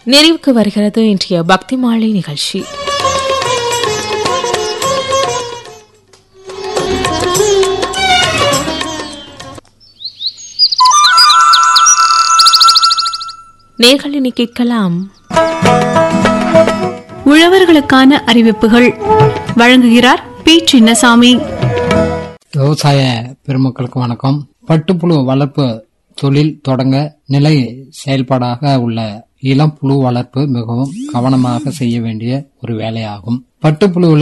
நிறைவுக்கு வருகிறது இன்றைய பக்தி மாலை நிகழ்ச்சி நேர்களினி கேட்கலாம் உழவர்களுக்கான அறிவிப்புகள் வழங்குகிறார் பி சின்னசாமி விவசாய பெருமக்களுக்கு வணக்கம் பட்டுப்புழு வளர்ப்பு தொழில் தொடங்க நிலை செயல்பாடாக உள்ள இளம் புழு வளர்ப்பு மிகவும் கவனமாக செய்ய வேண்டிய ஒரு வேலையாகும் பட்டுப்புழுவுல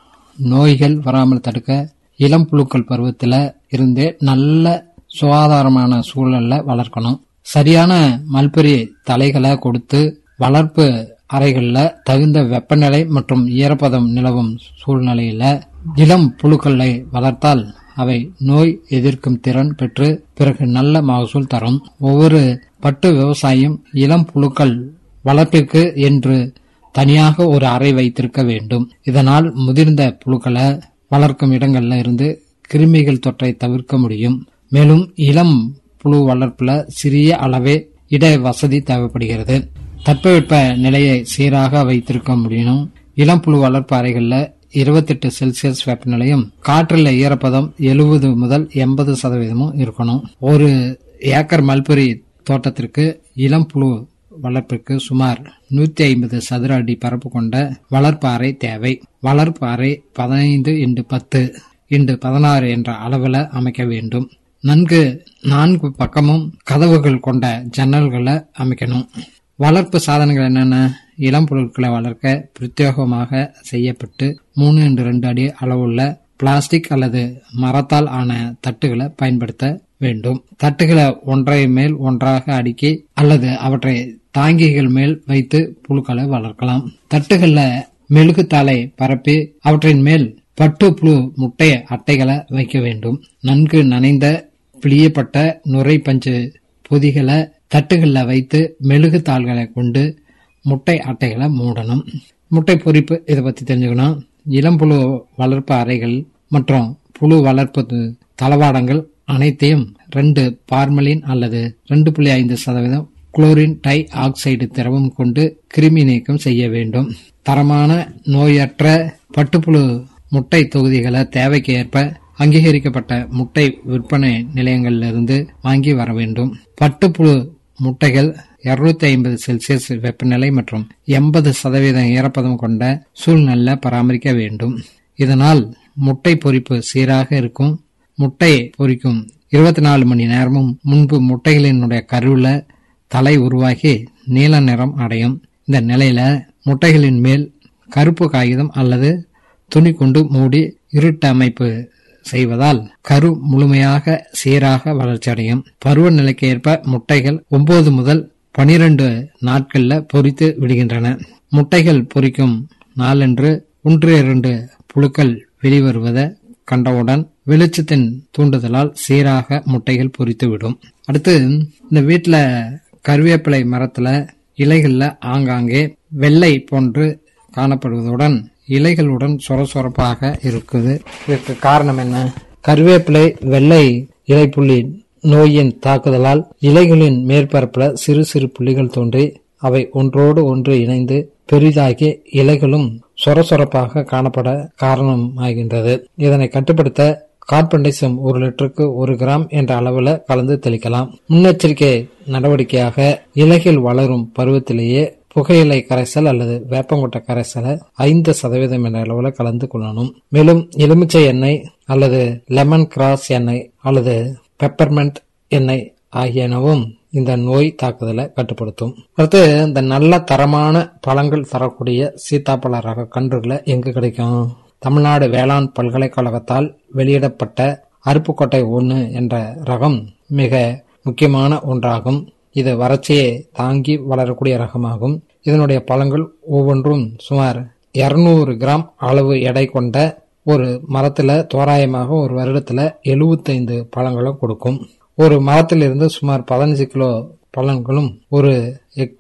நோய்கள் வராமல் தடுக்க இளம் புழுக்கள் பருவத்துல இருந்தே நல்ல சுகாதாரமான சூழல்ல வளர்க்கணும் சரியான மல்பெரி தலைகளை கொடுத்து வளர்ப்பு அறைகள்ல தகுந்த வெப்பநிலை மற்றும் ஈரப்பதம் நிலவும் சூழ்நிலையில இளம் புழுக்களை வளர்த்தால் அவை நோய் எதிர்க்கும் திறன் பெற்று பிறகு நல்ல மகசூல் தரும் ஒவ்வொரு பட்டு விவசாயியும் இளம் புழுக்கள் வளர்ப்பிற்கு என்று தனியாக ஒரு அறை வைத்திருக்க வேண்டும் இதனால் முதிர்ந்த புழுக்களை வளர்க்கும் இடங்கள்ல இருந்து கிருமிகள் தொற்றை தவிர்க்க முடியும் மேலும் இளம் புழு வளர்ப்புல சிறிய அளவே இட வசதி தேவைப்படுகிறது தட்பவெப்ப நிலையை சீராக வைத்திருக்க முடியும் இளம் புழு வளர்ப்பு அறைகள்ல இருபத்தெட்டு செல்சியஸ் வெப்பநிலையும் காற்றில் ஈரப்பதம் எழுபது முதல் எண்பது சதவீதமும் இருக்கணும் ஒரு ஏக்கர் மல்பெரி தோட்டத்திற்கு இளம் புழு வளர்ப்பிற்கு சுமார் நூத்தி ஐம்பது சதுர அடி பரப்பு கொண்ட வளர்ப்பு அறை தேவை வளர்ப்பு அறை பதினைந்து இன்று பத்து இன்று பதினாறு என்ற அளவில் அமைக்க வேண்டும் நன்கு நான்கு பக்கமும் கதவுகள் கொண்ட ஜன்னல்களை அமைக்கணும் வளர்ப்பு சாதனங்கள் என்னென்ன இளம் பொருட்களை வளர்க்க பிரத்யேகமாக செய்யப்பட்டு மூணு இன்று ரெண்டு அடி அளவுள்ள பிளாஸ்டிக் அல்லது மரத்தால் ஆன தட்டுகளை பயன்படுத்த வேண்டும் தட்டுகளை ஒன்றை மேல் ஒன்றாக அடுக்கி அல்லது அவற்றை தாங்கிகள் மேல் வைத்து புழுக்களை வளர்க்கலாம் தட்டுகள்ல மெழுகுத்தாளை பரப்பி அவற்றின் மேல் பட்டு புழு முட்டை அட்டைகளை வைக்க வேண்டும் நன்கு நனைந்த பிழியப்பட்ட நுரை பஞ்சு பொதிகளை தட்டுகளில் வைத்து மெழுகு தாள்களை கொண்டு முட்டை அட்டைகளை மூடணும் முட்டை பொறிப்பு இதை பத்தி தெரிஞ்சுக்கணும் இளம்புழு வளர்ப்பு அறைகள் மற்றும் புழு வளர்ப்பு தளவாடங்கள் அனைத்தையும் ரெண்டு பார்மலின் அல்லது ரெண்டு புள்ளி ஐந்து சதவீதம் குளோரின் டை ஆக்சைடு திரவம் கொண்டு கிருமி நீக்கம் செய்ய வேண்டும் தரமான நோயற்ற பட்டுப்புழு முட்டை தொகுதிகளை தேவைக்கு ஏற்ப அங்கீகரிக்கப்பட்ட முட்டை விற்பனை நிலையங்களிலிருந்து வாங்கி வர வேண்டும் பட்டுப்புழு முட்டைகள் இருநூத்தி ஐம்பது செல்சியஸ் வெப்பநிலை மற்றும் எண்பது சதவீதம் ஈரப்பதம் கொண்ட சூழ்நிலை பராமரிக்க வேண்டும் இதனால் முட்டை பொறிப்பு சீராக இருக்கும் முட்டை பொறிக்கும் இருபத்தி நாலு மணி நேரமும் முன்பு முட்டைகளினுடைய கருவுல தலை உருவாகி நீல நிறம் அடையும் இந்த நிலையில முட்டைகளின் மேல் கருப்பு காகிதம் அல்லது துணி கொண்டு மூடி இருட்டு அமைப்பு செய்வதால் கரு முழுமையாக சீராக வளர்ச்சியடையும் பருவநிலைக்கு ஏற்ப முட்டைகள் ஒன்பது முதல் பனிரெண்டு நாட்கள்ல பொறித்து விடுகின்றன முட்டைகள் பொறிக்கும் நாளன்று ஒன்று இரண்டு புழுக்கள் வெளிவருவதை கண்டவுடன் வெளிச்சத்தின் தூண்டுதலால் சீராக முட்டைகள் பொறித்துவிடும் அடுத்து இந்த வீட்டுல கருவேப்பிலை மரத்துல இலைகள்ல ஆங்காங்கே வெள்ளை போன்று காணப்படுவதுடன் இலைகளுடன் சொரசொரப்பாக இருக்குது இதற்கு காரணம் என்ன கருவேப்பிலை வெள்ளை இலைப்புள்ளி நோயின் தாக்குதலால் இலைகளின் மேற்பரப்புல சிறு சிறு புள்ளிகள் தோன்றி அவை ஒன்றோடு ஒன்று இணைந்து பெரிதாகி இலைகளும் சொரசொரப்பாக காணப்பட காரணமாகின்றது இதனை கட்டுப்படுத்த கார்பன்டைசம் ஒரு லிட்டருக்கு ஒரு கிராம் என்ற அளவில் கலந்து தெளிக்கலாம் முன்னெச்சரிக்கை நடவடிக்கையாக இலைகள் வளரும் பருவத்திலேயே புகையிலை கரைசல் அல்லது வேப்பங்கொட்டை கரைசலை ஐந்து சதவீதம் என்ற அளவில் கலந்து கொள்ளணும் மேலும் எலுமிச்சை எண்ணெய் அல்லது லெமன் கிராஸ் எண்ணெய் அல்லது பெப்பர்மெண்ட் எண்ணெய் ஆகியனவும் இந்த நோய் தாக்குதலை கட்டுப்படுத்தும் அடுத்து இந்த நல்ல தரமான பழங்கள் தரக்கூடிய சீத்தாப்பழ ரக கன்றுகளை எங்கு கிடைக்கும் தமிழ்நாடு வேளாண் பல்கலைக்கழகத்தால் வெளியிடப்பட்ட அருப்புக்கோட்டை ஒன்று என்ற ரகம் மிக முக்கியமான ஒன்றாகும் இது வறட்சியை தாங்கி வளரக்கூடிய ரகமாகும் இதனுடைய பழங்கள் ஒவ்வொன்றும் சுமார் இருநூறு கிராம் அளவு எடை கொண்ட ஒரு மரத்துல தோராயமாக ஒரு வருடத்துல எழுபத்தைந்து பழங்களும் கொடுக்கும் ஒரு மரத்திலிருந்து சுமார் பதினஞ்சு கிலோ பழங்களும் ஒரு